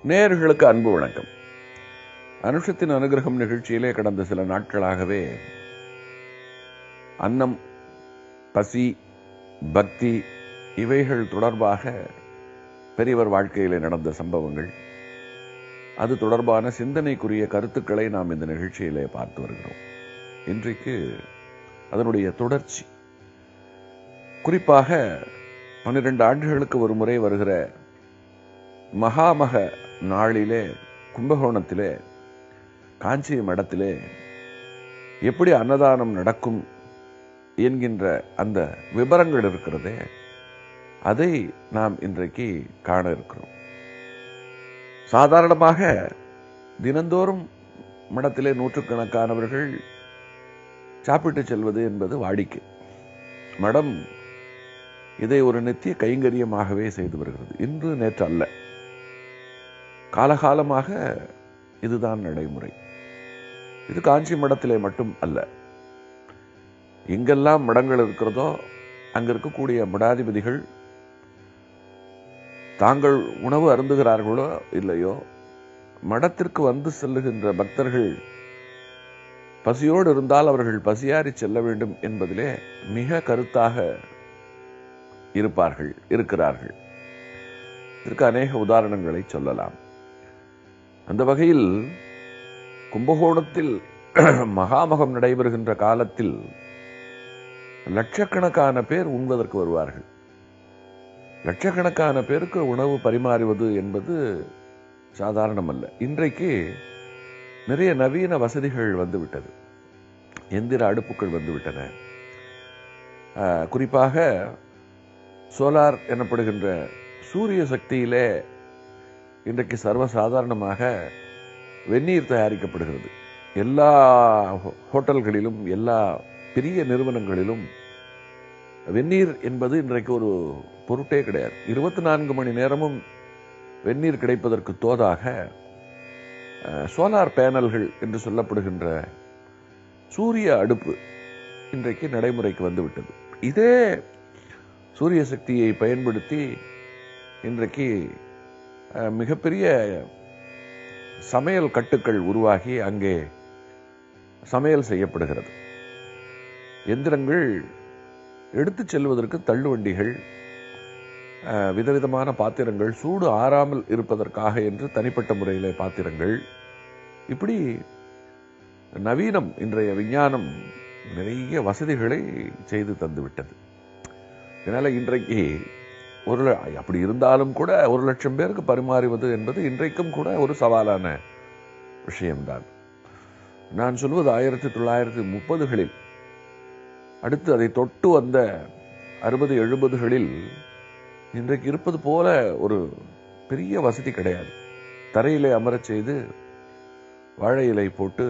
நேயர்களுக்கு அன்பு வணக்கம் அனுஷத்தின் அனுகிரகம் நிகழ்ச்சியிலே கடந்த சில நாட்களாகவே அன்னம் பசி பக்தி இவைகள் தொடர்பாக பெரியவர் வாழ்க்கையிலே நடந்த சம்பவங்கள் அது தொடர்பான சிந்தனைக்குரிய கருத்துக்களை நாம் இந்த நிகழ்ச்சியிலே பார்த்து வருகிறோம் இன்றைக்கு அதனுடைய தொடர்ச்சி குறிப்பாக பன்னிரண்டு ஆண்டுகளுக்கு ஒரு முறை வருகிற மகாமக நாளிலே கும்பகோணத்திலே காஞ்சி மடத்திலே எப்படி அன்னதானம் நடக்கும் என்கின்ற அந்த விவரங்கள் இருக்கிறதே அதை நாம் இன்றைக்கு காண இருக்கிறோம் சாதாரணமாக தினந்தோறும் மடத்திலே நூற்றுக்கணக்கானவர்கள் சாப்பிட்டு செல்வது என்பது வாடிக்கை மடம் இதை ஒரு நித்திய கைங்கரியமாகவே செய்து வருகிறது இன்று நேற்று அல்ல காலகாலமாக இதுதான் நடைமுறை இது காஞ்சி மடத்திலே மட்டும் அல்ல எங்கெல்லாம் மடங்கள் இருக்கிறதோ அங்க இருக்கக்கூடிய மடாதிபதிகள் தாங்கள் உணவு அருந்துகிறார்களோ இல்லையோ மடத்திற்கு வந்து செல்லுகின்ற பக்தர்கள் பசியோடு இருந்தால் அவர்கள் பசியாறி செல்ல வேண்டும் என்பதிலே மிக கருத்தாக இருப்பார்கள் இருக்கிறார்கள் இதற்கு அநேக உதாரணங்களை சொல்லலாம் அந்த வகையில் கும்பகோணத்தில் மகாமகம் நடைபெறுகின்ற காலத்தில் லட்சக்கணக்கான பேர் உண்பதற்கு வருவார்கள் லட்சக்கணக்கான பேருக்கு உணவு பரிமாறுவது என்பது சாதாரணமல்ல இன்றைக்கு நிறைய நவீன வசதிகள் வந்துவிட்டது எந்திர அடுப்புகள் வந்துவிட்டன குறிப்பாக சோலார் எனப்படுகின்ற சூரிய சக்தியிலே இன்றைக்கு சர்வசாதாரணமாக வெந்நீர் தயாரிக்கப்படுகிறது எல்லா ஹோட்டல்களிலும் எல்லா பெரிய நிறுவனங்களிலும் வெந்நீர் என்பது இன்றைக்கு ஒரு பொருட்டே கிடையாது இருபத்தி நான்கு மணி நேரமும் வெந்நீர் கிடைப்பதற்கு தோதாக சோலார் பேனல்கள் என்று சொல்லப்படுகின்ற சூரிய அடுப்பு இன்றைக்கு நடைமுறைக்கு வந்துவிட்டது இதே சூரிய சக்தியை பயன்படுத்தி இன்றைக்கு மிகப்பெரிய சமையல் கட்டுக்கள் உருவாகி அங்கே சமையல் செய்யப்படுகிறது எந்திரங்கள் எடுத்து செல்வதற்கு தள்ளுவண்டிகள் விதவிதமான பாத்திரங்கள் சூடு ஆறாமல் இருப்பதற்காக என்று தனிப்பட்ட முறையிலே பாத்திரங்கள் இப்படி நவீனம் இன்றைய விஞ்ஞானம் நிறைய வசதிகளை செய்து தந்துவிட்டது இதனால இன்றைக்கு ஒரு அப்படி இருந்தாலும் கூட ஒரு லட்சம் பேருக்கு பரிமாறுவது என்பது இன்றைக்கும் கூட ஒரு சவாலான விஷயம்தான் நான் சொல்வது ஆயிரத்தி தொள்ளாயிரத்தி முப்பதுகளில் அடுத்து அதை தொட்டு வந்த அறுபது எழுபதுகளில் இன்றைக்கு இருப்பது போல ஒரு பெரிய வசதி கிடையாது தரையிலே அமரச் செய்து வாழை இலை போட்டு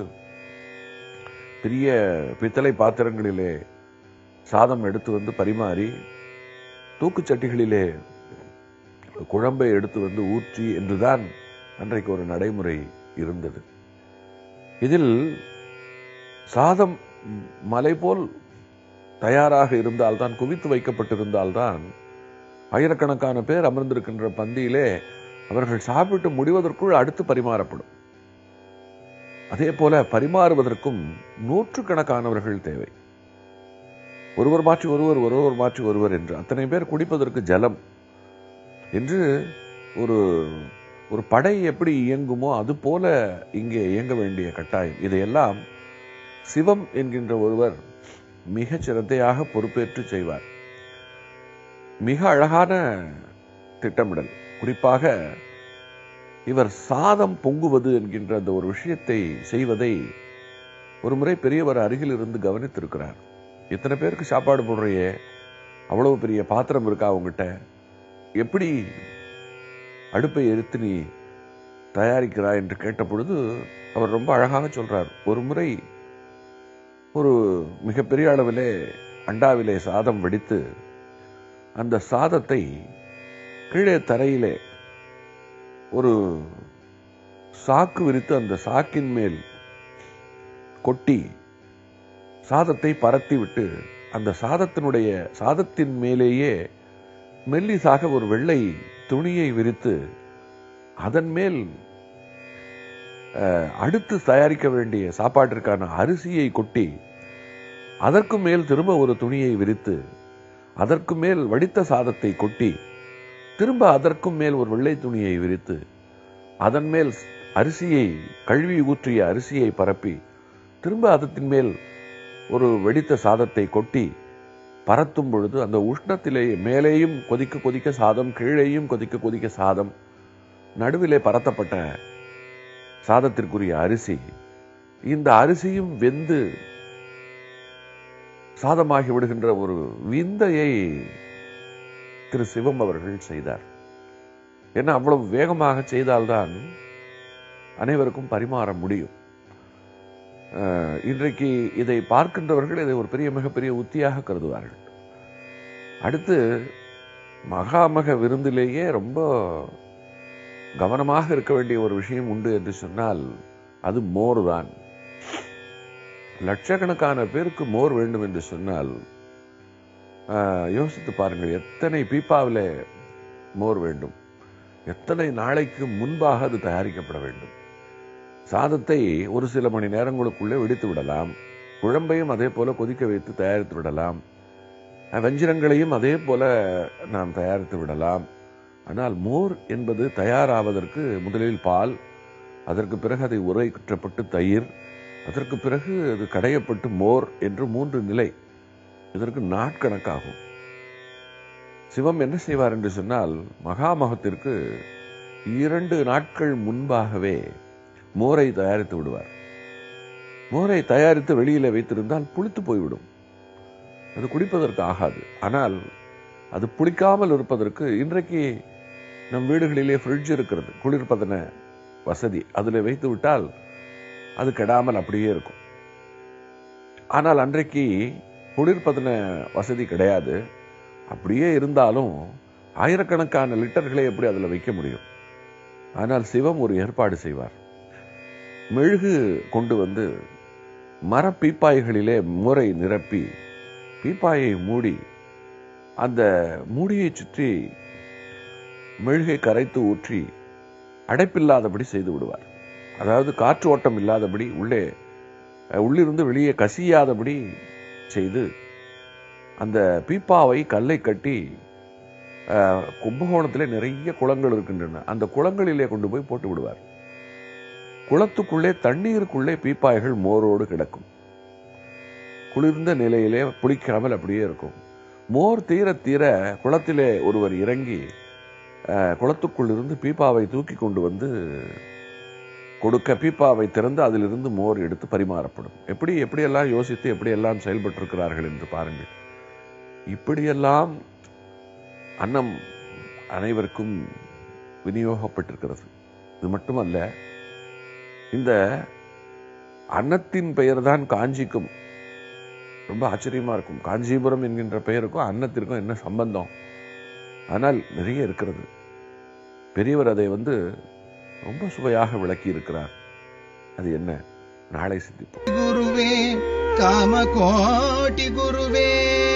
பெரிய பித்தளை பாத்திரங்களிலே சாதம் எடுத்து வந்து பரிமாறி தூக்குச்சட்டிகளிலே குழம்பை எடுத்து வந்து ஊற்றி என்றுதான் அன்றைக்கு ஒரு நடைமுறை இருந்தது இதில் சாதம் மலை போல் தயாராக இருந்தால்தான் குவித்து வைக்கப்பட்டிருந்தால்தான் ஆயிரக்கணக்கான பேர் அமர்ந்திருக்கின்ற பந்தியிலே அவர்கள் சாப்பிட்டு முடிவதற்குள் அடுத்து பரிமாறப்படும் அதே போல பரிமாறுவதற்கும் நூற்றுக்கணக்கானவர்கள் தேவை ஒருவர் மாற்றி ஒருவர் ஒருவர் மாற்றி ஒருவர் என்று அத்தனை பேர் குடிப்பதற்கு ஜலம் என்று ஒரு ஒரு படை எப்படி இயங்குமோ அது போல இங்கே இயங்க வேண்டிய கட்டாயம் இதையெல்லாம் சிவம் என்கின்ற ஒருவர் மிக சிரத்தையாக பொறுப்பேற்று செய்வார் மிக அழகான திட்டமிடல் குறிப்பாக இவர் சாதம் பொங்குவது என்கின்ற அந்த ஒரு விஷயத்தை செய்வதை ஒரு முறை பெரியவர் அருகில் இருந்து கவனித்திருக்கிறார் இத்தனை பேருக்கு சாப்பாடு போடுறையே அவ்வளவு பெரிய பாத்திரம் இருக்கா உங்ககிட்ட எப்படி அடுப்பை எரித்து நீ தயாரிக்கிறாய் என்று கேட்ட பொழுது அவர் ரொம்ப அழகாக சொல்றார் ஒரு முறை ஒரு மிகப்பெரிய அளவிலே அண்டாவிலே சாதம் வெடித்து அந்த சாதத்தை கீழே தரையிலே ஒரு சாக்கு விரித்து அந்த சாக்கின் மேல் கொட்டி சாதத்தை பரத்தி விட்டு அந்த சாதத்தினுடைய சாதத்தின் மேலேயே மெல்லிசாக ஒரு வெள்ளை துணியை விரித்து அதன் மேல் அஹ், அடுத்து தயாரிக்க வேண்டிய சாப்பாட்டிற்கான அரிசியை கொட்டி அதற்கு மேல் திரும்ப ஒரு துணியை விரித்து அதற்கு மேல் வடித்த சாதத்தை கொட்டி திரும்ப அதற்கும் மேல் ஒரு வெள்ளை துணியை விரித்து அதன் மேல் அரிசியை கழுவி ஊற்றிய அரிசியை பரப்பி திரும்ப அதன் மேல் ஒரு வெடித்த சாதத்தை கொட்டி பரத்தும் பொழுது அந்த உஷ்ணத்திலே மேலேயும் கொதிக்க கொதிக்க சாதம் கீழேயும் கொதிக்க கொதிக்க சாதம் நடுவிலே பரத்தப்பட்ட சாதத்திற்குரிய அரிசி இந்த அரிசியும் வெந்து சாதமாகி விடுகின்ற ஒரு விந்தையை திரு சிவம் அவர்கள் செய்தார் ஏன்னா அவ்வளவு வேகமாக செய்தால்தான் அனைவருக்கும் பரிமாற முடியும் அஹ், இன்றைக்கு இதை பார்க்கின்றவர்கள் இதை ஒரு பெரிய மிகப்பெரிய உத்தியாக கருதுவார்கள் அடுத்து மகாமக விருந்திலேயே ரொம்ப கவனமாக இருக்க வேண்டிய ஒரு விஷயம் உண்டு என்று சொன்னால் அது மோர் தான் லட்சக்கணக்கான பேருக்கு மோர் வேண்டும் என்று சொன்னால் ஆஹ், யோசித்து பாருங்கள் எத்தனை பீப்பாவில் மோர் வேண்டும் எத்தனை நாளைக்கு முன்பாக அது தயாரிக்கப்பட வேண்டும் சாதத்தை ஒரு சில மணி நேரங்களுக்குள்ளே வெடித்து விடலாம் குழம்பையும் அதே போல கொதிக்க வைத்து தயாரித்து விடலாம் அஹ், வஞ்சிரங்களையும் அதே போல நாம் தயாரித்து விடலாம் ஆனால் மோர் என்பது தயாராவதற்கு முதலில் பால் அதற்கு பிறகு அதை உரைக்குற்றப்பட்டு தயிர் அதற்கு பிறகு அது கடையப்பட்டு மோர் என்று மூன்று நிலை இதற்கு நாட்கணக்காகும் சிவம் என்ன செய்வார் என்று சொன்னால் மகாமகத்திற்கு இரண்டு நாட்கள் முன்பாகவே மோரை தயாரித்து விடுவார் மோரை தயாரித்து வெளியில வைத்திருந்தால் புளித்து போய்விடும் அது குடிப்பதற்கு ஆகாது ஆனால் அது புளிக்காமல் இருப்பதற்கு இன்றைக்கு நம் வீடுகளிலே ஃப்ரிட்ஜ் இருக்கிறது குளிர்பதன வசதி அதில் வைத்து விட்டால் அது கெடாமல் அப்படியே இருக்கும் ஆனால் அன்றைக்கு குளிர்பதன வசதி கிடையாது அப்படியே இருந்தாலும் ஆயிரக்கணக்கான லிட்டர்களை எப்படி அதில் வைக்க முடியும் ஆனால் சிவம் ஒரு ஏற்பாடு செய்வார் மெழுகு கொண்டு வந்து மர பீப்பாய்களிலே மோரை நிரப்பி பீப்பாயை மூடி அந்த மூடியை சுற்றி மெழுகை கரைத்து ஊற்றி அடைப்பில்லாதபடி செய்து விடுவார் அதாவது காற்று ஓட்டம் இல்லாதபடி உள்ளே அஹ், உள்ளிருந்து வெளியே கசியாதபடி செய்து அந்த பீப்பாவை கல்லை கட்டி அஹ், கும்பகோணத்திலே நிறைய குளங்கள் இருக்கின்றன அந்த குளங்களிலே கொண்டு போய் போட்டு விடுவார் குளத்துக்குள்ளே தண்ணீருக்குள்ளே பீப்பாய்கள் மோரோடு கிடக்கும் குளிர்ந்த நிலையிலே புளிக்காமல் அப்படியே இருக்கும் மோர் தீர தீர குளத்திலே ஒருவர் இறங்கி அஹ், குளத்துக்குள் இருந்து பீப்பாவை தூக்கி கொண்டு வந்து கொடுக்க பீப்பாவை திறந்து அதிலிருந்து மோர் எடுத்து பரிமாறப்படும் எப்படி எப்படியெல்லாம் யோசித்து எப்படியெல்லாம் செயல்பட்டிருக்கிறார்கள் என்று பாருங்கள் இப்படியெல்லாம் அன்னம் அனைவருக்கும் விநியோகப்பட்டிருக்கிறது இது மட்டுமல்ல இந்த அன்னத்தின் பெயர்தான் காஞ்சிக்கும் ரொம்ப ஆச்சரியமா இருக்கும் காஞ்சிபுரம் என்கின்ற பெயருக்கும் அன்னத்திற்கும் என்ன சம்பந்தம் ஆனால் நிறைய இருக்கிறது பெரியவர் அதை வந்து ரொம்ப சுவையாக விளக்கி இருக்கிறார் அது என்ன நாளை சிந்திப்போம் ಗುರುವೇ ಕಾಮಕೋಟಿ ಗುರುವೇ